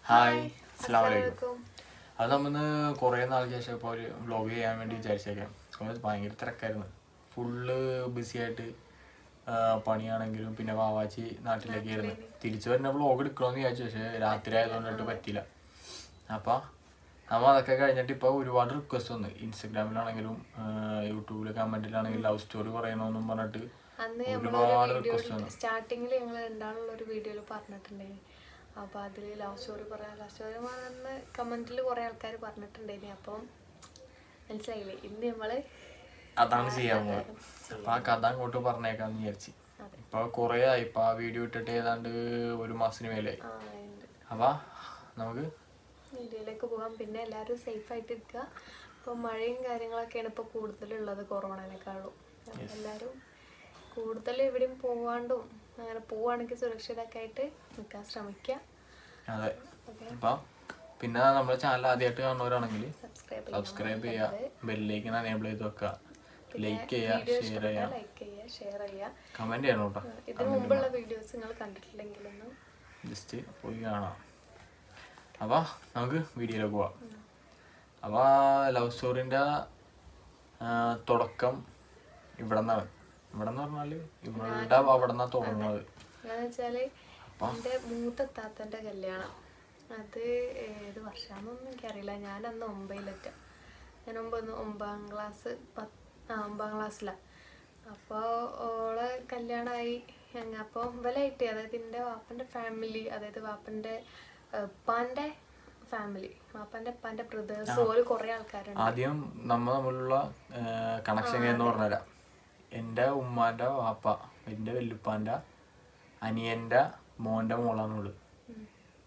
Hi അസ്സാം വലൈക്കും അത് നമ്മന്ന് കുറേ നാൾക്ക് ശേഷം ഇപ്പോൾ ഒരു വ്ളോഗ് ചെയ്യാൻ വേണ്ടി വിചാരിച്ചേക്കാം കുറേ ഭയങ്കര തിരക്കായിരുന്നു ഫുള്ള് ബിസി ആയിട്ട് ആ, പണിയാണെങ്കിലും പിന്നെ വാവാച്ചി നാട്ടിലേക്ക് ആയിരുന്നു തിരിച്ചു വരുന്ന വ്ളോഗ് എടുക്കണമെന്ന് വിചാരിച്ചു പക്ഷേ രാത്രി ആയതുകൊണ്ടിട്ട് പറ്റില്ല അപ്പം നമ്മൾ അതൊക്കെ കഴിഞ്ഞിട്ട് ഇപ്പോൾ ഒരുപാട് റിക്വസ്റ്റ് വന്നു ഇൻസ്റ്റഗ്രാമിലാണെങ്കിലും യൂട്യൂബിൽ കമൻറ്റിലാണെങ്കിലും ലവ് സ്റ്റോറി പറയണമെന്നും പറഞ്ഞിട്ട് അന്ന് ഒരുപാട് റിക്വസ്റ്റ് വന്നു സ്റ്റാർട്ടിങ്ങിൽ ഞങ്ങൾ ഉണ്ടാകുള്ള ഒരു വീഡിയോയിൽ പറഞ്ഞിട്ടുണ്ടായിരുന്നു അപ്പോൾ അതിൽ ലവ് സ്റ്റോറി പറയാം ലവ് സ്റ്റോറി പറഞ്ഞ് കമൻറ്റിൽ കുറേ ആൾക്കാർ പറഞ്ഞിട്ടുണ്ടായിരുന്നു അപ്പം മനസ്സിലായില്ലേ ഇന്ന് നമ്മൾ അതാണ് ചെയ്യാൻ പോകുന്നത് അപ്പൊ ആ കഥ അങ്ങോട്ട് പറഞ്ഞേക്കാന്ന് വിചാരിച്ച് അതെ. ഇപ്പൊ കൊറേ ആയി ഇപ്പൊ ആ വീഡിയോ ഇട്ടിട്ട് ഏതാണ്ട് ഒരു മാസത്തിന് മേലായി ആ ഉണ്ട് അപ്പൊ നമുക്ക് വീഡിയോയിലേക്ക് പോകാം പിന്നെ എല്ലാവരും സേഫ് ആയിട്ട് ഇരിക്കുക ഇപ്പോൾ മഴയും കാര്യങ്ങളൊക്കെയാണ് ഇപ്പോൾ കൂടുതലുള്ളത് കൊറോണനേക്കാളും അപ്പോൾ എല്ലാവരും കൂടുതൽ എവിടെയും പോവാണ്ടും അങ്ങനെ പോവുകയാണെങ്കിൽ സുരക്ഷിതമൊക്കെ ആയിട്ട് നിൽക്കാൻ ശ്രമിക്കുക അതെ ഓക്കെ അപ്പൊ പിന്നെ നമ്മുടെ ചാനൽ ആദ്യമായിട്ട് കാണുന്നവരാണെങ്കിൽ സബ്സ്ക്രൈബ് സബ്സ്ക്രൈബ് ചെയ്യുക ബെല്ലിലേക്ക് എനേബിൾ ചെയ്ത് വെക്കുക ലൈക്ക് ചെയ്യുക വീഡിയോ ഷെയർ ഇഷ്ടപ്പെട്ടാൽ ചെയ്യുക ലൈക്ക് ചെയ്യുക ഷെയർ ചെയ്യുക കമന്റ് ചെയ്യണം കേട്ടോ ഇതിനു മുമ്പുള്ള വീഡിയോസ് നിങ്ങൾ കണ്ടിട്ടില്ലെങ്കിലൊന്നും ജസ്റ്റ് പോയി കാണാം അപ്പൊ നമുക്ക് വീഡിയോയിലേക്ക് പോവാം അപ്പൊ ലവ് സ്റ്റോറിന്റെ തുടക്കം ഇവിടെ നിന്നാണ് ഇവിടെ എന്ന് പറഞ്ഞാല് ഇവളുടെ അവിടെ നിന്നാണ് തുടങ്ങുന്നത് എന്താന്ന് വെച്ചാല് എൻ്റെ മൂത്ത താത്തൻ്റെ കല്യാണം അത് ഏത് വർഷമാണെന്നൊന്നും എനിക്കറിയില്ല ഞാൻ അന്ന് ഒമ്പതിലെത്താം ഞാൻ ഒമ്പത് ഒമ്പതാം ക്ലാസ് പത്ത് ആ ഒമ്പതാം ക്ലാസ്സിലാണ് അപ്പോൾ ഓളെ കല്യാണമായി ഞങ്ങൾ അപ്പോൾ ഇവലായിട്ട് അതായത് എൻ്റെ വാപ്പൻ്റെ ഫാമിലി അതായത് വാപ്പൻ്റെ ഉപ്പാൻ്റെ ഫാമിലി വാപ്പൻ്റെ ഉപ്പാൻ്റെ ബ്രദേഴ്സ് ഓല് കുറേ ആൾക്കാരുണ്ട് ആദ്യം നമ്മ തമ്മിലുള്ള കണക്ഷൻ എന്ന് പറഞ്ഞുതരാം എൻ്റെ ഉമ്മാൻ്റെ വാപ്പ എൻ്റെ വല്ലുപ്പാൻ്റെ അനിയൻ്റെ മോൻ്റെ മോളാണ് ഇവള് ഉം.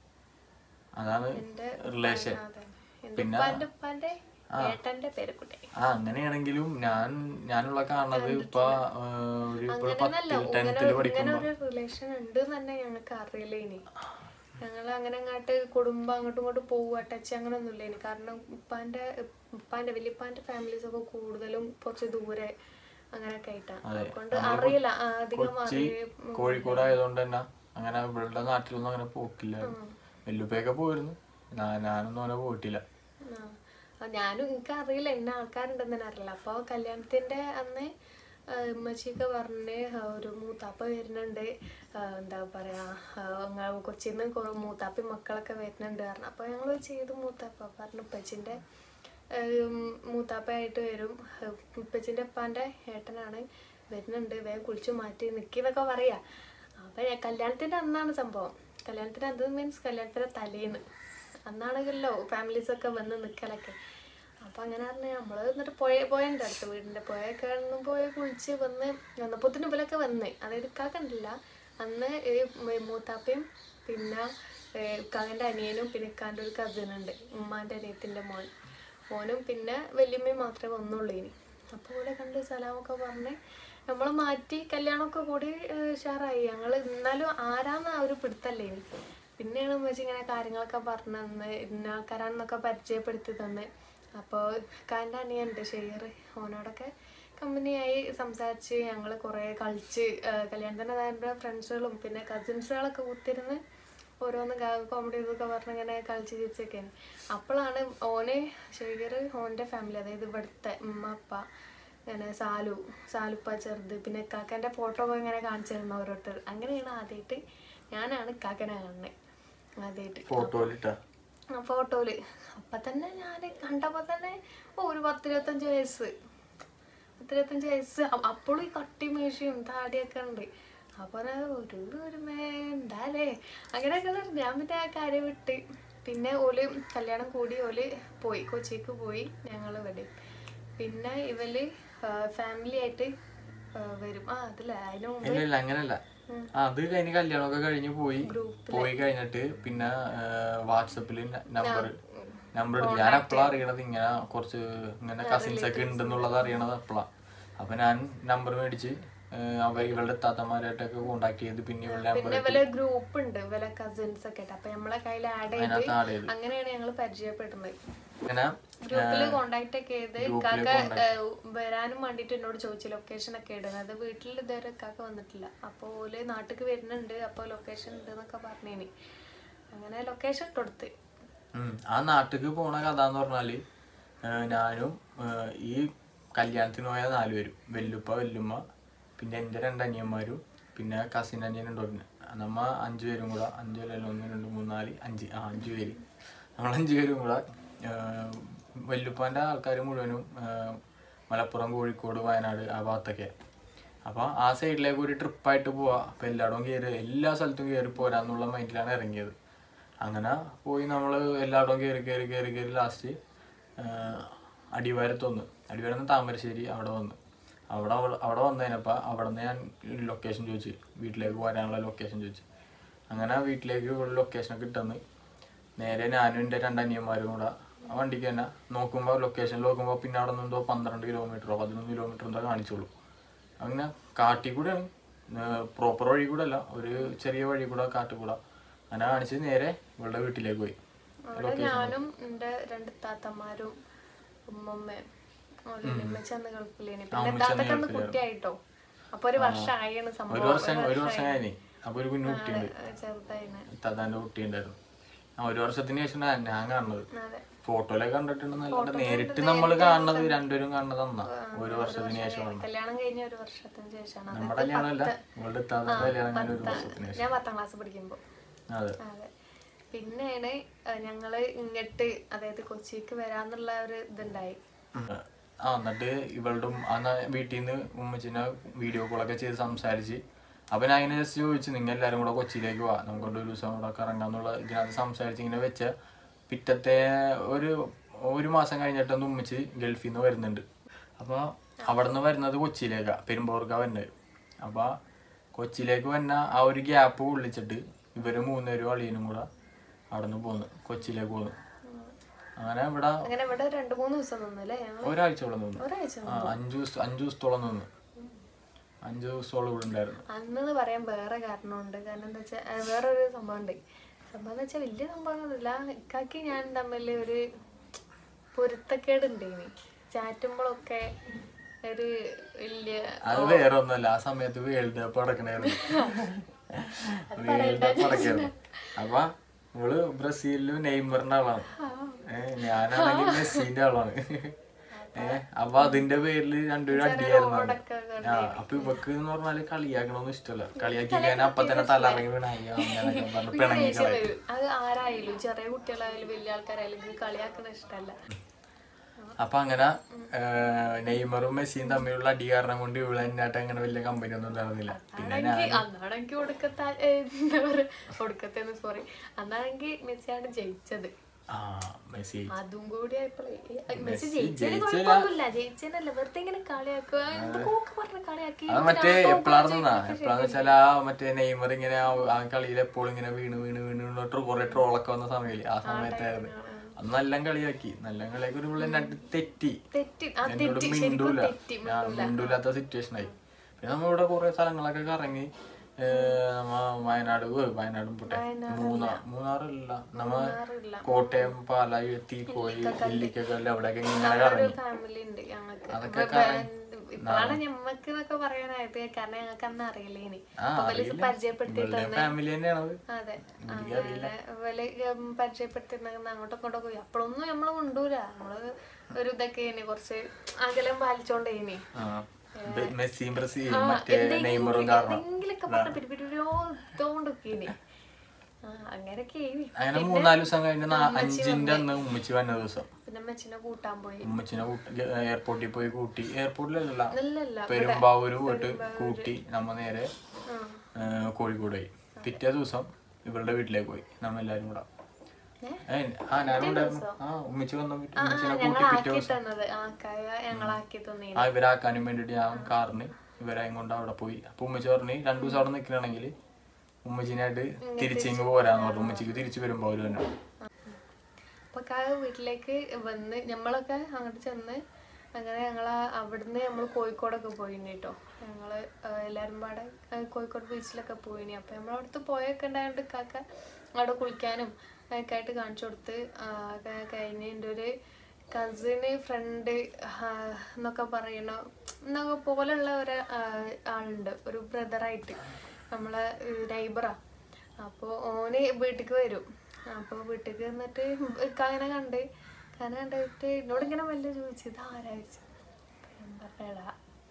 അതാണ് എൻ്റെ റിലേഷൻ അതെ എൻ്റെ ഉപ്പാൻ്റെ ഉപ്പാൻ്റെ ഏട്ടൻ്റെ പേരക്കുട്ടി ആ അങ്ങനെയാണെങ്കിലും ഞാൻ ഞാനുള്ള കാണുന്നത് ഇപ്പൊ ആ, ഒരു ഇപ്പോൾ അങ്ങനെയൊന്നല്ല പത്തിൽ ഇങ്ങനെ ടെൻത്തിൽ ഇങ്ങനെ പഠിക്കുമ്പോ ഒരു റിലേഷൻ ഉണ്ട് എന്ന് തന്നെ ഞങ്ങൾക്ക് അറിയില്ല ഇനി ഞങ്ങൾ അങ്ങനെ അങ്ങോട്ട് കുടുംബം അങ്ങോട്ടും ഇങ്ങോട്ടും പോവുക ടച്ച് അങ്ങനെ ഒന്നുമില്ല ഇനി കാരണം ഉപ്പാന്റെ ഉപ്പാന്റെ വലിയപ്പാന്റെ ഫാമിലീസ് ഒക്കെ കൂടുതലും കുറച്ച് ദൂരെ അങ്ങനെയൊക്കെ ആയിട്ടാണ് അതുകൊണ്ട് അറിയില്ല ആ, അധികം കൊച്ചി അറിയ കോഴിക്കോട് ആയതുകൊണ്ട് തന്നെ അങ്ങനെ ഇവളുടെ നാട്ടിലൊന്നും അങ്ങനെ പോക്കില്ല വല്ലുപ്പയൊക്കെ പോയിരുന്നു ഞാൻ ഞാനൊന്നും അങ്ങനെ പോയിട്ടില്ല ആ. ആ, ഞാനും എനിക്ക് അറിയില്ല എന്നെ ആൾക്കാരുണ്ടെന്ന് തന്നെ അറിയില്ല അപ്പോൾ കല്യാണത്തിന്റെ അന്ന് ആ, ഉമ്മച്ചിയൊക്കെ പറഞ്ഞ് ആ, ഒരു മൂത്താപ്പ വരുന്നുണ്ട് ആ, എന്താ പറയാ ആ, അങ്ങ് കൊച്ചിയിൽ നിന്ന് മൂത്താപ്പി മക്കളൊക്കെ വരുന്നുണ്ട് പറഞ്ഞു അപ്പോൾ ഞങ്ങൾ ചെയ്ത് മൂത്താപ്പ പറഞ്ഞു ഉപ്പച്ചിന്റെ ഉം, മൂത്താപ്പയായിട്ട് വരും ഉപ്പച്ചിന്റെ ഉപ്പാന്റെ ഏട്ടനാണ് വരുന്നുണ്ട് വേഗം കുളിച്ചു മാറ്റി നിൽക്കുന്നൊക്കെ പറയാ അപ്പൊ ഞാൻ കല്യാണത്തിന്റെ അന്നാണ് സംഭവം കല്യാണത്തിന്റെ അന്ന് മീൻസ് കല്യാണത്തിന്റെ തലേന്ന് അന്നാണെങ്കിലോ ഫാമിലീസ് ഒക്കെ വന്ന് നിൽക്കലൊക്കെ അപ്പൊ അങ്ങനെ പറഞ്ഞ നമ്മള് എന്നിട്ട് പോയ പോയതിൻ്റെ അടുത്ത് വീടിന്റെ പോയൊക്കെ പോയി കുളിച്ച് വന്ന് വന്നപ്പോത്തിന് ഇവരൊക്കെ വന്ന് അതായത് ഇക്കാക്കണ്ടില്ല അന്ന് ഈ മ- മൂത്താപ്പയും പിന്നെ ഇക്കാകൻ്റെ അനിയനും പിന്നെ ഇക്കാൻ്റെ ഒരു കസിൻ ഉണ്ട് ഉമ്മാൻ്റെ അനിയത്തിൻ്റെ മോൻ മോനും പിന്നെ വല്യമ്മയും മാത്രമേ വന്നുള്ളൂ ഇനി അപ്പോൾ ഇവിടെ കണ്ട് സലാമൊക്കെ പറഞ്ഞ് നമ്മൾ മാറ്റി കല്യാണമൊക്കെ കൂടി ഏഹ്, ഉഷാറായി ഞങ്ങൾ എന്നാലും ആരാന്ന് ആ ഒരു പിടുത്തല്ലേ ഇനി പിന്നെയാണ് ഉമ്മച്ചി ഇങ്ങനെ കാര്യങ്ങളൊക്കെ പറഞ്ഞു തന്ന് ഇന്ന ആൾക്കാരാണെന്നൊക്കെ പരിചയപ്പെടുത്തി തന്ന് അപ്പോൾ കാൻ്റെ അനിയുണ്ട് ഷെയർ ഓനോടൊക്കെ കമ്പനിയായി സംസാരിച്ച് ഞങ്ങൾ കുറേ കളിച്ച് ഏഹ്, കല്യാണത്തിന് നേരെ ഫ്രണ്ട്സുകളും പിന്നെ കസിൻസുകളൊക്കെ കുത്തിരുന്ന് ഓരോന്ന് കോമഡി ഇതൊക്കെ പറഞ്ഞ് ഇങ്ങനെ കളിച്ച് ചിരിച്ചൊക്കെയാണ് അപ്പോഴാണ് ഓന് ഷെയർ ഓൻ്റെ ഫാമിലി അതായത് ഇവിടുത്തെ ഉമ്മ അപ്പ ഇങ്ങനെ സാലു സാലുപ്പ ചെറുത് പിന്നെ കാക്കൻ്റെ ഫോട്ടോ ഒക്കെ ഇങ്ങനെ കാണിച്ചിരുന്ന ഓരോരുത്തർ അങ്ങനെയാണ് ആദ്യമായിട്ട് ഞാനാണ് കാക്കനെ കാണുന്നത് ആദ്യമായിട്ട് ഫോട്ടോയിലിട്ട ആ ഫോട്ടോയില് അപ്പം തന്നെ ഞാൻ കണ്ടപ്പോൾ തന്നെ ഓ ഒരു പത്തിരുപത്തഞ്ച് വയസ്സ് പത്തിരുപത്തഞ്ച് വയസ്സ് അ- അപ്പോഴും ഈ കട്ടി മീശയും താടിയൊക്കെ ഉണ്ട് അപ്പോൾ ഒരു ഒരു മേ എന്താലേ അങ്ങനെയൊക്കെ ഉള്ള ഞാൻ പിന്നെ ആ കാര്യം വിട്ട് പിന്നെ ഓല് കല്യാണം കൂടി ഓല് പോയി കൊച്ചിക്ക് പോയി ഞങ്ങൾ ഇവിടെ പിന്നെ ഇവല് ഫാമിലി ആയിട്ട് ആ, വരും ആ അതല്ല അതിന് മുമ്പ് ഇല്ല ഇല്ല അങ്ങനല്ല ആ, അത് കഴിഞ്ഞ് കല്യാണമൊക്കെ കഴിഞ്ഞ് പോയി പോയി കഴിഞ്ഞിട്ട് പിന്നെ വാട്സപ്പിൽ നമ്പർ നമ്പർ എടുത്തു ഞാൻ അപ്പോഴാണ് അറിയണത് ഇങ്ങനെ കുറച്ച് ഇങ്ങനെ കസിൻസ് ഒക്കെ ഉണ്ടെന്നുള്ളത് അറിയണത് അപ്പോഴാണ് അപ്പൊ ഞാൻ നമ്പർ മേടിച്ച് ആ, അവ ഇവളുടെ താത്തമാരായിട്ടൊക്കെ കോണ്ടാക്ട് ചെയ്ത് പിന്നെ ഇവളുടെ നമ്പർ പിന്നെ ഇവലെ ഗ്രൂപ്പ് ഉണ്ട് ഇവലെ കസിൻസ് ഒക്കെ ആയിട്ട് അപ്പൊ നമ്മളെ കയ്യിൽ ആഡ് ചെയ്ത് അതിനകത്ത് ആഡ് ചെയ്ത് അങ്ങനെയാണ് ഞങ്ങൾ പരിചയപ്പെടുന്നത് ഇങ്ങനെ ഗ്രൂപ്പിൽ കോണ്ടാക്ട് ഒക്കെ ചെയ്ത് കാക്ക ഏഹ്, വരാനും വേണ്ടിട്ട് എന്നോട് ചോദിച്ചു ലൊക്കേഷൻ ഒക്കെ ഇടുന്നത് അത് വീട്ടിൽ ഇതുവരെ കാക്ക വന്നിട്ടില്ല അപ്പോൾ ഓല് നാട്ടിക്ക് വരുന്നുണ്ട് അപ്പോൾ ലൊക്കേഷൻ ഉണ്ട് എന്നൊക്കെ പറഞ്ഞേനി അങ്ങനെ ലൊക്കേഷൻ ഇട്ടുകൊടുത്ത് ഉം. ആ നാട്ടിക്ക് പോണ കഥ എന്ന് പറഞ്ഞാല് ഏഹ് ഞാനും ഏഹ് ഈ കല്യാണത്തിന് പോയ നാലുപേരും വെല്ലുപ്പ വെല്ലുമ്മ പിന്നെ എൻ്റെ രണ്ട് അനിയന്മാരും പിന്നെ കസിൻ അനിയൻ ഉണ്ടോരുന്നു നമ്മ അഞ്ചു പേരും കൂടെ അഞ്ചു പേരല്ല ഒന്ന് രണ്ട് മൂന്ന് നാല് അഞ്ച് ആ അഞ്ചു പേര് നമ്മൾ അഞ്ചു പേരും കൂടെ ഏഹ് വെല്ലുപ്പാൻ്റെ ആൾക്കാർ മുഴുവനും ഏഹ് മലപ്പുറം കോഴിക്കോട് വയനാട് ആ ഭാഗത്തൊക്കെ അപ്പോൾ ആ സൈഡിലേക്ക് ഒരു ട്രിപ്പായിട്ട് പോവാ അപ്പോൾ എല്ലായിടവും കയറി എല്ലാ സ്ഥലത്തും കയറി പോരാന്നുള്ള മൈൻഡിലാണ് ഇറങ്ങിയത് അങ്ങനെ പോയി നമ്മൾ എല്ലായിടവും കയറി കയറി കയറി കയറി ലാസ്റ്റ് അടിവാരത്ത് വന്ന് അടിവാരം നിന്ന് താമരശ്ശേരി അവിടെ വന്ന് അവിടെ അവ- അവിടെ വന്നതിനപ്പോൾ അവിടെ നിന്ന് ഞാൻ ലൊക്കേഷൻ ചോദിച്ചു വീട്ടിലേക്ക് വരാനുള്ള ലൊക്കേഷൻ ചോദിച്ചു അങ്ങനെ വീട്ടിലേക്ക് ലൊക്കേഷനൊക്കെ ഇട്ടെന്ന് നേരെ ഞാനും എൻ്റെ രണ്ട് അനിയന്മാരും കൂടെ ആ വണ്ടിക്ക് തന്നെ നോക്കുമ്പോൾ ലൊക്കേഷൻ നോക്കുമ്പോൾ പിന്നെ അവിടെ നിന്ന് എന്തോ പന്ത്രണ്ട് കിലോമീറ്ററോ പതിനൊന്ന് കിലോമീറ്റർ എന്തോ കാണിച്ചോളൂ അങ്ങനെ കാട്ടിൽ കൂടെയാണ് പ്രോപ്പർ വഴി കൂടെ അല്ല ഒരു ചെറിയ വഴി കൂടെ കാട്ടിൽ കൂടെ അങ്ങനെ കാണിച്ച് നേരെ ഇവളുടെ വീട്ടിലേക്ക് പോയി അവിടെ ഞാനും എൻ്റെ രണ്ട് താത്തമാരും ഉമ്മമ്മയും ഉമ്മച്ച അന്ന് ഗൾഫിലേനി പിന്നെ താത്തൊക്കെ അന്ന് കുട്ടിയായിട്ടോ അപ്പൊ ഒരു വർഷമായാണ് ഒരു സംഭവം വർഷം ഒരു വർഷം കഴിഞ്ഞ് അപ്പൊ ഒരു കുഞ്ഞു കുട്ടിയുണ്ട് ചെറുതായിന് തതാന്റെ കുട്ടിയുണ്ടായിരുന്നു ആ ഒരു വർഷത്തിന് ശേഷം ഞാൻ കാണുന്നത് അതെ ഫോട്ടോയിലൊക്കെ കണ്ടിട്ടുണ്ടെന്നല്ലാണ്ട് നേരിട്ട് നമ്മൾ കാണുന്നത് രണ്ടുപേരും കാണുന്നത് അന്നാ ഒരു വർഷത്തിന് ശേഷമാണ് കല്യാണം കഴിഞ്ഞ ഒരു വർഷത്തിന് ശേഷമാണ് നമ്മുടെ കല്യാണമല്ല ഇവളുടെ ഇത്താത്ത കല്യാണം കഴിഞ്ഞ ഒരു വർഷത്തിന് ശേഷം ഞാൻ പത്താം ക്ലാസ് പഠിക്കുമ്പോ അതെ അതെ പിന്നെയാണ് അഹ് ഞങ്ങള് ഇങ്ങട്ട് അതായത് കൊച്ചിക്ക് വരാന്നുള്ള ഒരു ഇതുണ്ടായി ആ എന്നിട്ട് ഇവളുടെ ഉം- അന്ന് വീട്ടിൽ നിന്ന് ഉമ്മച്ചിനെ വീഡിയോ കോളൊക്കെ ചെയ്ത് സംസാരിച്ച് അപ്പൊ ഞാൻ ഇങ്ങനെ ജസ്റ്റ് ചോദിച്ചു നിങ്ങൾ എല്ലാവരും കൂടെ കൊച്ചിയിലേക്ക് വാ നമുക്ക് ഒരു ദിവസം കൂടെ കറങ്ങാന്നുള്ള ഇതിനകത്ത് സംസാരിച്ച് ഇങ്ങനെ വെച്ച പിറ്റത്തെ ഒരു ഒരു മാസം കഴിഞ്ഞിട്ടൊന്ന് ഉമ്മച്ചി ഗൾഫിൽ നിന്ന് വരുന്നുണ്ട് അപ്പോൾ അവിടെ നിന്ന് വരുന്നത് കൊച്ചിയിലേക്കാണ് പെരുമ്പോർക്കാണ് വരുന്നത് അപ്പോൾ കൊച്ചിയിലേക്ക് വന്ന ആ ഒരു ഗ്യാപ്പ് വിളിച്ചിട്ട് ഇവര് മൂന്നുപേരും അളിയനും കൂടെ അവിടെ നിന്ന് പോന്നു കൊച്ചിയിലേക്ക് പോന്നു അങ്ങനെ ഇവിടെ അങ്ങനെ ഇവിടെ രണ്ടു മൂന്ന് ദിവസം നിന്നു അല്ലേ ഞങ്ങൾ ഒരാഴ്ചയോളം നിന്നു ഒരാഴ്ച ആ അഞ്ചു ദിവസം അഞ്ചു ദിവസത്തോളം നിന്നു അഞ്ചു ദിവസത്തോളം ഇവിടെ ഉണ്ടായിരുന്നു അന്നെന്ന് പറയാൻ വേറെ കാരണമുണ്ട് കാരണം എന്താ വെച്ചാൽ വേറൊരു സംഭവം ഉണ്ട് സംഭവം എന്ന് വെച്ചാൽ വലിയ സംഭവമൊന്നുമില്ല ഇക്കാക്കി ഞാൻ തമ്മിൽ ഒരു പൊരുത്തക്കേട് ഉണ്ടേനി ചാറ്റുമ്പോഴൊക്കെ ഒരു വലിയ അത് വേറെ ഒന്നുമല്ല ആ സമയത്ത് വേൾഡ് കപ്പ് നടക്കണായിരുന്നു വേൾഡ് കപ്പ് നടക്കായിരുന്നു അപ്പൊ ഇവള് ബ്രസീലിലും നെയ്മറിന്റെ ആളാണ് ഏഹ് ഞാനാണെങ്കിൽ മെസ്സിന്റെ ആളാണ് ഏഹ് അപ്പൊ അതിന്റെ പേരില് രണ്ടുപേരും അടിയായിരുന്നു അന്ന്. ഒക്കെ ആ അപ്പൊ ഇവക്ക് എന്ന് പറഞ്ഞാല് കളിയാക്കണമൊന്നും ഇഷ്ടമല്ല കളിയാക്കി ഞാൻ അപ്പൊ തന്നെ തലറങ്ങി വീണ അയ്യോ അങ്ങനെയൊക്കെ പറഞ്ഞു പിണങ്ങി ദേഷ്യം വരും അത് ആരായാലും ചെറിയ കുട്ടികളായാലും വലിയ ആൾക്കാരായാലും ഇത് കളിയാക്കണ ഇഷ്ടമല്ല അപ്പൊ അങ്ങനെ ഏഹ്, നെയ്മറും മെസ്സിയും തമ്മിലുള്ള അടി കാരണം കൊണ്ട് ഇവിടെ എന്നായിട്ട് അങ്ങനെ വലിയ കമ്പനി ഒന്നും ഉണ്ടായിരുന്നില്ല പിന്നെ ഞാൻ അന്നാണെങ്കിൽ അന്നാണെങ്കിൽ ഒടുക്കത്തെ എന്താ പറയാ ഒടുക്കത്തെ സോറി അന്നാണെങ്കിൽ മെസ്സിയാണ് ജയിച്ചത് ആ മെസ്സി അതും കൂടി ആയപ്പോഴേ മെസ്സി മെസ്സി ജയിച്ചതിന് ജയിച്ചില്ല. കുഴപ്പമൊന്നുമില്ല ജയിച്ചതിനല്ല വെറുതെ ഇങ്ങനെ കളിയാക്കുക എന്തൊക്കെ പറഞ്ഞ് കളിയാക്കി അത് മറ്റേ എപ്പോഴാണെന്നാ എപ്പോഴാന്ന് വെച്ചാൽ ആ മറ്റേ നെയ്മർ ഇങ്ങനെ ആ- ആ കളിയിൽ എപ്പോഴും ഇങ്ങനെ വീണ് വീണ് വീണ് വീണിട്ട് കുറെ ട്രോളൊക്കെ വന്ന സമയമില്ലേ ആ സമയത്തായിരുന്നു അന്ന് നല്ല കളിയാക്കി നല്ല കളിയാക്കി ഒരു പുള്ളി രണ്ട് തെറ്റി തെറ്റി ആ എന്നോട് തെറ്റി ശരിക്കും മിണ്ടൂല തെറ്റി ആ, മിണ്ടൂലാത്ത സിറ്റുവേഷൻ ആയി പിന്നെ നമ്മളിവിടെ കുറെ സ്ഥലങ്ങളൊക്കെ കറങ്ങി ഏഹ്, നമ്മ വയനാട് ഏ, വയനാടും പോട്ടെ മൂന്നാർ മൂന്നാറല്ല നമ്മ മാറില്ല കോട്ടയം പാല തീക്കോയി ഇല്ലിക്കല്ല അവിടെയൊക്കെ ഇങ്ങനെ കറങ്ങി ഫാമിലി ഉണ്ട് ഞങ്ങൾക്ക് അതൊക്കെ ഇപ്പോഴാണ് ഞമ്മക്ക് എന്നൊക്കെ പറയാനായത് കാരണം ഞങ്ങൾക്ക് അന്ന് അറിയില്ലേനി ആ അപ്പൊ വലിയ പരിചയപ്പെടുത്തി ഇവളുടെ ഫാമിലി തന്നെയാണത് അതെ അങ്ങനെ വല് പരിചയപ്പെടുത്തിരുന്ന അങ്ങോട്ടും ഇങ്ങോട്ടും പോയി അപ്പോഴൊന്നും നമ്മള് കൊണ്ടൂല നമ്മള് ഒരു ഇതൊക്കെ ഇനി കുറച്ച് അകലം പാലിച്ചോണ്ടേനി ആ. ബെ- മെസ്സിയും ബ്രസീൽ മറ്റേ നെയ്മറും കാരണം എന്തെങ്കിലൊക്കെ പറഞ്ഞ പിരിപിരിയോ ഇതോണ്ടൊക്കെ ആ അങ്ങനൊക്കെ ഇനി അങ്ങനെ മൂന്നാല് ദിവസം കഴിഞ്ഞ് നാ- അഞ്ചിന്റെ അന്ന് ഉമ്മച്ചി വന്ന ദിവസം പിന്നെ മെച്ചിനെ കൂട്ടാൻ പോയി ഉമ്മച്ചിനെ എയർപോർട്ടിൽ പോയി കൂട്ടി എയർപോർട്ടിലല്ല നല്ലല്ല പെരുമ്പാവൂര് പോയിട്ട് കൂട്ടി നമ്മ നേരെ ആ ഏ, കോഴിക്കോട് പോയി പിറ്റേ ദിവസം ഇവളുടെ വീട്ടിലേക്ക് പോയി നമ്മ എല്ലാരും കൂടെ ഏ? ഏ, ആ ഞാനും ഉണ്ടായിരുന്നു ആ ഉമ്മച്ചി വന്ന വീട്ടിൽ ഉമ്മച്ചിനെ കൂട്ടി പിറ്റേ ഞങ്ങളാക്കി ദിവസം തന്നത് ആ കായ ഞങ്ങളാക്കി തന്നീ ആ ഇവരാക്കാനും വേണ്ടിട്ട് ഞാൻ കാറിന് ഇവരായും കൊണ്ട് അവിടെ പോയി അപ്പൊ ഉമ്മച്ചി പറഞ്ഞ് രണ്ടു ദിവസം അവിടെ നിൽക്കണമെങ്കിൽ ഉമ്മച്ചിനായിട്ട് തിരിച്ചിങ്ങ് പോരാന്ന് പറഞ്ഞു ഉമ്മച്ചിക്ക് തിരിച്ചു വരുമ്പോ അവര് തന്നെ അപ്പൊ കായ വീട്ടിലേക്ക് വന്ന് നമ്മളൊക്കെ അങ്ങോട്ട് ചെന്ന് അങ്ങനെ ഞങ്ങൾ അവിടുന്ന് നമ്മൾ കോഴിക്കോടൊക്കെ പോയിന് കേട്ടോ ഞങ്ങള് ആ, എല്ലാരും പാടെ ആ, കോഴിക്കോട് ബീച്ചിലൊക്കെ പോയിനി അപ്പൊ നമ്മളവിടുത്തെ പോയൊക്കെ ഉണ്ടായോണ്ട് കാക്ക അവിടെ കുളിക്കാനും ഒക്കെ ആയിട്ട് കാണിച്ചു കൊടുത്ത് ആ, ഒക്കെ കഴിഞ്ഞ് എൻ്റെ ഒരു കസിന് ഫ്രണ്ട് എന്നൊക്കെ പറയണ എന്നൊക്കെ പോലുള്ള ഒരു ആ, ആളുണ്ട് ഒരു ബ്രദറായിട്ട് നമ്മളെ നൈബറാ അപ്പോൾ ഓന് വീട്ടിലേക്ക് വരും അപ്പോൾ വീട്ടിൽ വന്നിട്ട് ഇക്കാങ്ങനെ കണ്ട് കാരണം കണ്ടിട്ട് എന്നോട് ഇങ്ങനെ വല്ല ചോദിച്ചു ഇത് ആരാ ചോദിച്ചു അപ്പൊ ഞാൻ പറഞ്ഞടാ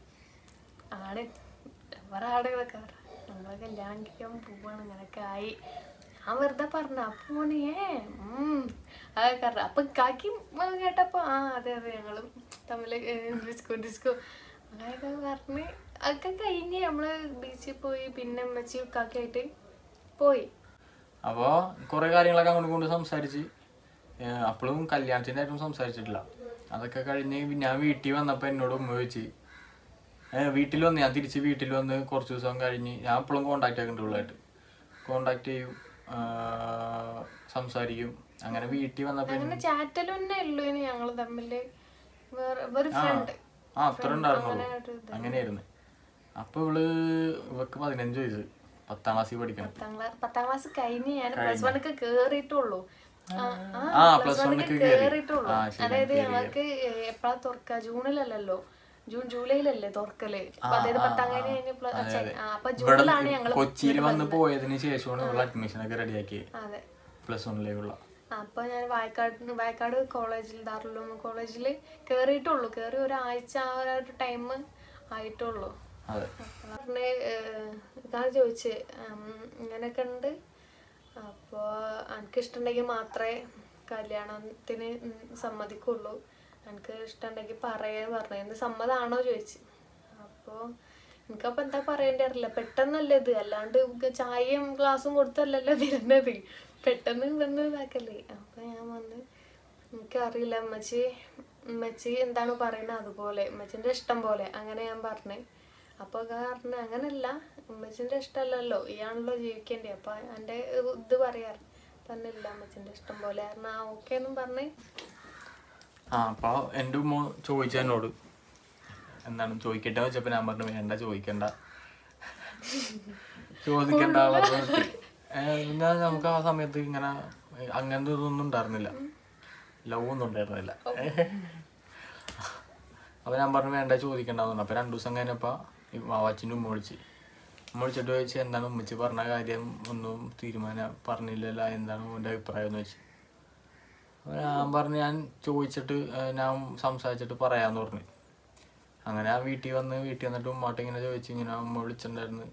ആണ് വേറെ ആടെ ഇതൊക്കെ പറ നമ്മളെ കല്യാണം കഴിക്കാൻ പോവാണ് ഇങ്ങനൊക്കെ ആയി ഞാൻ വെറുതെ പറഞ്ഞ അപ്പൊ മോനെ ഏ ഉം അതൊക്കെ അറിയാം അപ്പൊ കാക്കി കേട്ടപ്പോ ആ അതെ അതെ ഞങ്ങളും തമ്മില് ഡിസ്കോ ഡിസ്കോ അങ്ങനെയൊക്കെ പറഞ്ഞ് അതൊക്കെ കഴിഞ്ഞ് നമ്മള് ബീച്ചിൽ പോയി പിന്നെ അമ്മച്ചി കാക്കിയായിട്ട് പോയി അപ്പോൾ കുറേ കാര്യങ്ങളൊക്കെ അങ്ങോട്ട് കൊണ്ട് സംസാരിച്ച് അപ്പോഴും കല്യാണത്തിൻ്റെ ആയിട്ടും സംസാരിച്ചിട്ടില്ല അതൊക്കെ കഴിഞ്ഞ് ഞാൻ വീട്ടിൽ വന്നപ്പോൾ എന്നോട് ഉമ്മ ചോദിച്ച് ഏഹ് വീട്ടിൽ വന്ന് ഞാൻ തിരിച്ച് വീട്ടിൽ വന്ന് കുറച്ച് ദിവസം കഴിഞ്ഞ് ഞാൻ എപ്പോഴും കോണ്ടാക്ട് ആക്കുന്നുണ്ട് ഉള്ളതായിട്ട് കോണ്ടാക്ട് ചെയ്യും ആ, സംസാരിക്കും അങ്ങനെ വീട്ടിൽ വന്നപ്പോൾ അങ്ങനെ ചാറ്റൽ തന്നെ ഉള്ളൂ ഇനി ഞങ്ങള് തമ്മില് വേറെ ഒരു ഫ്രണ്ട് ആ അത്ര ഉണ്ടായിരുന്നുള്ളൂ അങ്ങനെ ഒരു ഇത്. അങ്ങനെയായിരുന്നു അപ്പോൾ ഇവള് ഇവക്ക് പതിനഞ്ച് വയസ്സ് പത്താം ക്ലാസ്സിൽ പഠിക്കണം പത്താം ക്ലാസ് പത്താം ക്ലാസ് കഴിഞ്ഞ് ഞാൻ പ്ലസ് വണ്ണൊക്കെ കേറിയിട്ടുള്ളൂ ആ, plus one ക്ക് കേറി. കേറിയിട്ടുള്ളൂ ആ, ശരി, അതായത് ഞങ്ങൾക്ക് എപ്പോഴാ തുറക്ക ജൂണിലല്ലല്ലോ ജൂൺ ജൂലൈയിലല്ലേ തുറക്കല് അപ്പൊ അതായത് പത്താം കഴിഞ്ഞ് കഴിഞ്ഞ് പ്ല- ഛെ, ആ, അപ്പൊ ജൂണിലാണ് ഞങ്ങള് കൊച്ചിയിൽ വന്ന് പോയതിന് ശേഷമാണ് ഇവള് അഡ്മിഷൻ ഒക്കെ റെഡിയാക്കി അതെ പ്ലസ് വണ്ണിലേക്കുള്ള അപ്പൊ ഞാൻ വായക്കാട് വായക്കാട് കോളേജിൽ ദാറുലും കോളേജിൽ കേറിയിട്ടുള്ളൂ കേറി ഒരാഴ്ച ആ ഒരു ടൈം ആയിട്ടുള്ളൂ അതെ പറഞ്ഞ് ഇതാണ് ചോദിച്ച് ഇങ്ങനെയൊക്കെ ഉണ്ട് അപ്പോൾ എനിക്ക് ഇഷ്ടമുണ്ടെങ്കിൽ മാത്രമേ കല്യാണത്തിന് ഉം സമ്മതിക്കുള്ളൂ എനിക്ക് ഇഷ്ടമുണ്ടെങ്കിൽ പറയാൻ പറഞ്ഞു എന്ത് സമ്മതമാണോ ചോദിച്ചു അപ്പോൾ എനിക്കപ്പോൾ എന്താ പറയേണ്ടി അറിയില്ല പെട്ടെന്നല്ലേ ഇത് അല്ലാണ്ട് ഇങ്ങ് ചായയും ഗ്ലാസും കൊടുത്തല്ലല്ലോ വരുന്നത് പെട്ടെന്ന് വന്ന് ഇതാക്കല്ലേ അപ്പോൾ ഞാൻ വന്ന് എനിക്കറിയില്ല അമ്മച്ചി ഉമ്മച്ചി എന്താണ് പറയുന്നത് അതുപോലെ ഉമ്മച്ചിൻ്റെ ഇഷ്ടം പോലെ അങ്ങനെ ഞാൻ പറഞ്ഞേ അപ്പോൾ കാരണം അങ്ങനല്ല ഉമ്മച്ചിൻ്റെ ഇഷ്ടമല്ലല്ലോ ഇയാണല്ലോ ജീവിക്കേണ്ടത് അപ്പോൾ എൻ്റെ ഇത് പറയാറ് പറഞ്ഞില്ല അമ്മച്ചിൻ്റെ ഇഷ്ടം പോലെ കാരണം ആ ഓക്കെ എന്നും പറഞ്ഞ് ആ അപ്പൊ എൻ്റെ ഉമ്മ ചോദിച്ചു എന്നോട് എന്താണ് ചോദിക്കട്ടെ വെച്ചപ്പോ ഞാൻ പറഞ്ഞു വേണ്ട ചോദിക്കണ്ട ചോദിക്കണ്ട പറഞ്ഞിട്ട് പിന്നെ നമുക്ക് ആ സമയത്ത് ഇങ്ങനെ അങ്ങനത്തെ ഇതൊന്നും ഉണ്ടായിരുന്നില്ല ലവ് ഒന്നും ഉണ്ടായിരുന്നില്ല അപ്പൊ ഞാൻ പറഞ്ഞു വേണ്ട ചോദിക്കണ്ടെന്ന് പറഞ്ഞു അപ്പൊ രണ്ടു ദിവസം കഴിഞ്ഞപ്പോ ഈ വാവാച്ചിൻ്റെ ഉമ്മ വിളിച്ച് ഉമ്മ വിളിച്ചിട്ട് ചോദിച്ചു എന്താണ് ഉമ്മച്ചി പറഞ്ഞ കാര്യം ഒന്നും തീരുമാനം പറഞ്ഞില്ലല്ലോ എന്താണ് ഉന്റെ അഭിപ്രായം എന്ന് വെച്ച് അപ്പൊ ഞാൻ പറഞ്ഞു ഞാൻ ചോദിച്ചിട്ട് ഏഹ്, ഞാൻ സംസാരിച്ചിട്ട് പറയാന്ന് പറഞ്ഞു അങ്ങനെ ആ വീട്ടിൽ വന്ന് വീട്ടിൽ വന്നിട്ട് ഉമ്മാട്ട് ഇങ്ങനെ ചോദിച്ചു ഇങ്ങനെ ഉമ്മ വിളിച്ചിട്ടുണ്ടായിരുന്നു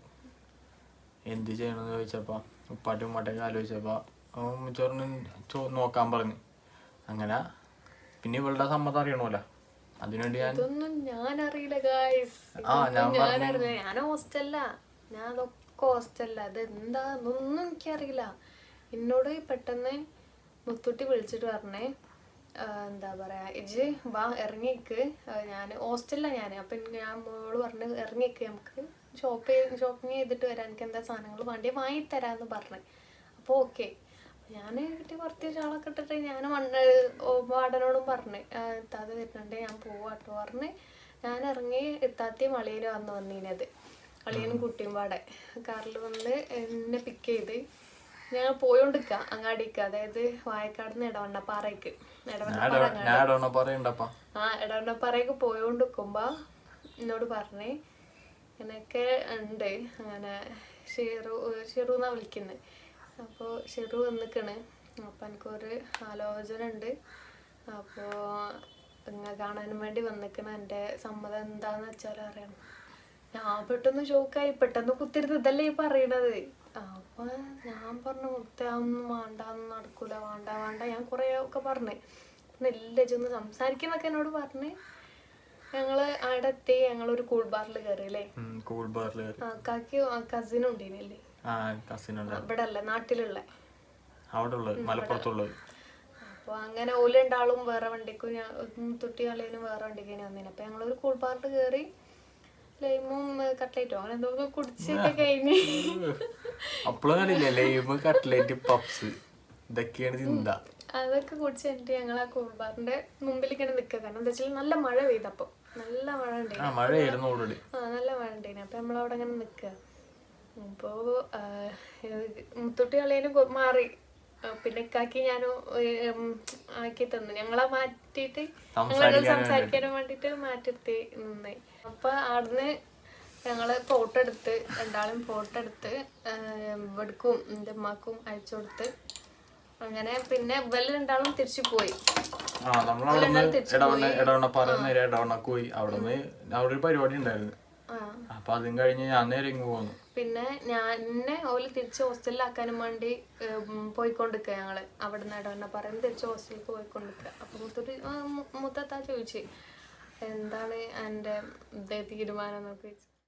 എന്ത് ചെയ്യണമെന്ന് ചോദിച്ചപ്പോൾ ഉപ്പാട്ടും ഉമ്മാട്ടൊക്കെ ആലോചിച്ചപ്പോൾ ഉമ്മച്ചി പറഞ്ഞു ചോ നോക്കാൻ പറഞ്ഞു അങ്ങനെ പിന്നെ ഇവളുടെ സമ്മതം അറിയണമല്ലോ അതിനുവേണ്ടി ഞാൻ ഇതൊന്നും ഞാൻ അറിയില്ല ഗായ്സ് ആ, ഞാൻ ഞാൻ അറിയില്ല ഞാൻ ഹോസ്റ്റല്ല ഞാൻ അതൊക്കെ ഹോസ്റ്റല്ല അത് എന്താന്നൊന്നും എനിക്കറിയില്ല എന്നോട് പെട്ടെന്ന് മുത്തുട്ടി വിളിച്ചിട്ട് പറഞ്ഞേ ആ, എന്താ പറയാ ഇജ് വാ ഇറങ്ങിക്ക് ഞാൻ ഹോസ്റ്റലിലാണ് ഞാൻ അപ്പം ഞാൻ മോള് പറഞ്ഞ് ഇറങ്ങിക്ക് നമുക്ക് ഷോപ്പ് ഷോപ്പിംഗ് ചെയ്തിട്ട് വരാം എനിക്ക് എന്താ സാധനങ്ങൾ വേണ്ടി വാങ്ങിത്തരാന്ന് പറഞ്ഞു അപ്പോൾ ഓക്കെ ഞാൻ കിട്ടി കുറച്ച് ഷാളൊക്കെ ഇട്ടിട്ട് ഞാൻ മണ്ണ് വാടനോടും പറഞ്ഞ് ഇത്താത്ത വരുന്നുണ്ട് ഞാൻ പോവാട്ടോ പറഞ്ഞ് ഞാൻ ഇറങ്ങി ഇത്താത്തയും അളിയനും വന്ന് വന്നീനത് അളിയനും കുട്ടിയും പാടെ കാറിൽ വന്ന് എന്നെ പിക്ക് ചെയ്ത് ഞങ്ങൾ പോയോണ്ടിക്ക അങ്ങാടിക്ക് അതായത് വായക്കാട് നിന്ന് ഇടവണ്ണപ്പാറയ്ക്ക് ഇടവണ്ണപ്പാറ ഞാൻ ഞാൻ ഇടവണ പറയണ്ടപ്പാ ആ ഇടവണ്ണപ്പാറയ്ക്ക് പോയോണ്ടിക്കുമ്പോ എന്നോട് പറഞ്ഞേ ഇങ്ങനെയൊക്കെ ഉണ്ട് അങ്ങനെ ഷെറു ഷെറു എന്നാ വിളിക്കുന്നത് അപ്പോൾ ഷെറു വന്നിക്കണ് അപ്പം എനിക്കൊരു ആലോചന ഉണ്ട് അപ്പോൾ നിങ്ങൾ കാണാനും വേണ്ടി വന്നിക്കണ എൻ്റെ സമ്മതം എന്താന്ന് വെച്ചാൽ അറിയണം ഞാൻ പെട്ടെന്ന് ഷോക്കായി പെട്ടെന്ന് കുത്തിരുന്ന് ഇതല്ലേ ഈ പറയണത് അപ്പൊ ഞാൻ പറഞ്ഞു മുത്ത ഒന്നും വേണ്ട ഒന്നും നടക്കൂല വേണ്ട വേണ്ട ഞാൻ കുറേ ഒക്കെ പറഞ്ഞു ഇല്ല ചെന്ന് സംസാരിക്കുന്നൊക്കെ എന്നോട് പറഞ്ഞ് ഞങ്ങള് അവിടെ എത്തി ഞങ്ങളൊരു കൂൾ ബാറിൽ കയറി അല്ലേ കൂൾ ബാറിൽ കയറി കാക്കി കസിൻ ഉണ്ടീനല്ലേ ആ കസിനുണ്ട് ഇവിടെ അല്ല നാട്ടിലുള്ള അവിടെ ഉള്ളത് മലപ്പുറത്തുള്ളത് അപ്പോൾ അങ്ങനെ ഓലുണ്ടാളും വേറെ വണ്ടിക്കും ഞാൻ തൊട്ടി കളിയനും വേറെ വണ്ടിക്കും വന്നിന് അപ്പോൾ ഞങ്ങളൊരു കൂൾ പാർട്ട് കയറി ലൈമും കട്ട്ലേറ്റോ അങ്ങനെ എന്തോ കുടിച്ചൊക്കെ കഴിഞ്ഞ് അപ്പോഴും കണ്ടില്ലേ ലൈമ് കട്ട്ലേറ്റ് പപ്സ് ഇതൊക്കെയാണ് ചിന്ത അതൊക്കെ കുടിച്ച് കഴിഞ്ഞിട്ട് ഞങ്ങൾ ആ കൂൾ ബാറിന്റെ മുമ്പിൽ ഇങ്ങനെ നിൽക്കുക കാരണം എന്താ വെച്ചാൽ നല്ല മഴ പെയ്തപ്പോൾ നല്ല മഴ ആ ഉണ്ടായിരുന്നു മഴയായിരുന്നു ഓൾറെഡി ആ നല്ല മഴ ഉണ്ടായിരുന്നു അപ്പം നമ്മളവിടെ ഇങ്ങനെ നിൽക്കുക അപ്പോൾ മുത്തൊട്ടി കളേനും മാറി ആ, പിന്നെ കാക്കി ഞാനും ഉം, ആക്കി തന്നു ഞങ്ങളെ മാറ്റിയിട്ട് ഞങ്ങളെ സംസാരിക്കാനും വേണ്ടിയിട്ട് മാറ്റിരുത്തി നിന്നേ അപ്പൊ അവിടുന്ന് ഞങ്ങള് ഫോട്ടോ എടുത്ത് രണ്ടാളും ഫോട്ടോ എടുത്ത് ഇവിടക്കും എൻ്റെ ഉമ്മാക്കും അയച്ചു കൊടുത്ത് അങ്ങനെ പിന്നെ ഇവല് രണ്ടാളും തിരിച്ചു പോയി ആ നമ്മൾ അവിടെ നിന്ന് ഇടവണ്ണ ഇടവണ്ണപ്പാറ നേരെ ഇടവണ്ണക്ക് പോയി അവിടെ നിന്ന് അവിടെ ഒരു പരിപാടി ഉണ്ടായിരുന്നു ആ അപ്പൊ അതും കഴിഞ്ഞ് ഞാൻ നേരെ ഇങ്ങ് പോന്നു പിന്നെ ഞാൻ എന്നെ ഓല് തിരിച്ച് ഹോസ്റ്റലിലാക്കാനും വേണ്ടി ഉം, പോയിക്കൊണ്ടിരിക്കുക ഞങ്ങള് അവിടെ നിന്ന് ഇടവണ്ണ പറയുന്നത് തിരിച്ച് ഹോസ്റ്റലിലേക്ക് പോയിക്കൊണ്ടിരിക്കുക അപ്പൊ മുത്തൊരു മുത്തത്താ ചോദിച്ചു എന്താണ് എൻ്റെ ഇത് തീരുമാനം എന്നൊക്കെ ചോദിച്ചു